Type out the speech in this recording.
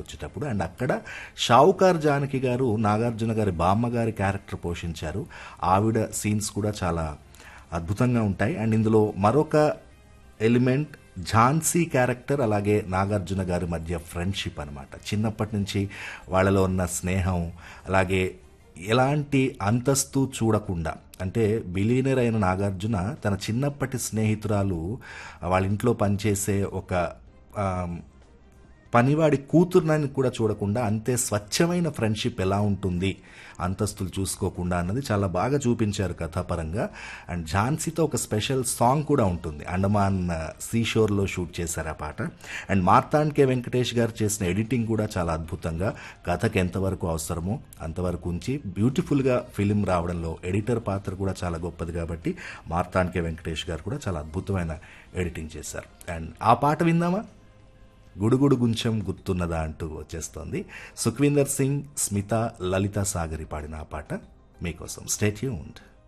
వచ్చేటప్పుడు అండ్ అక్కడ షావుకార్ జానకి గారు నాగార్జున గారి బామ్మ గారి క్యారెక్టర్ పోషించారు ఆవిడ సీన్స్ కూడా చాలా అద్భుతంగా ఉంటాయి అండ్ ఇందులో మరొక ఎలిమెంట్ ఝాన్సీ క్యారెక్టర్ అలాగే నాగార్జున గారి మధ్య ఫ్రెండ్షిప్ అనమాట చిన్నప్పటి నుంచి వాళ్ళలో ఉన్న స్నేహం అలాగే ఎలాంటి అంతస్తు చూడకుండా అంటే బిలీనర్ అయిన నాగార్జున తన చిన్నప్పటి స్నేహితురాలు వాళ్ళ ఇంట్లో పనిచేసే ఒక ఆ, పనివాడి కూతురునని కూడా చూడకుండా అంతే స్వచ్ఛమైన ఫ్రెండ్షిప్ ఎలా ఉంటుంది అంతస్తులు చూసుకోకుండా అన్నది చాలా బాగా చూపించారు కథాపరంగా అండ్ ఝాన్సీతో ఒక స్పెషల్ సాంగ్ కూడా ఉంటుంది అండమాన్ సీషోర్లో షూట్ చేశారు ఆ పాట అండ్ మార్తాండ్ కే వెంకటేష్ గారు చేసిన ఎడిటింగ్ కూడా చాలా అద్భుతంగా కథకి ఎంతవరకు అవసరమో అంతవరకు ఉంచి బ్యూటిఫుల్గా ఫిలిం రావడంలో ఎడిటర్ పాత్ర కూడా చాలా గొప్పది కాబట్టి మార్తాండ్ కే వెంకటేష్ గారు కూడా చాలా అద్భుతమైన ఎడిటింగ్ చేశారు అండ్ ఆ పాట విందామా గుడుగుడు గుంచెం గుర్తున్నదా అంటూ వచ్చేస్తోంది సుఖ్వీందర్ సింగ్ స్మిత లలిత సాగరి పాడిన ఆ పాట మీకోసం స్టేట్యూన్డ్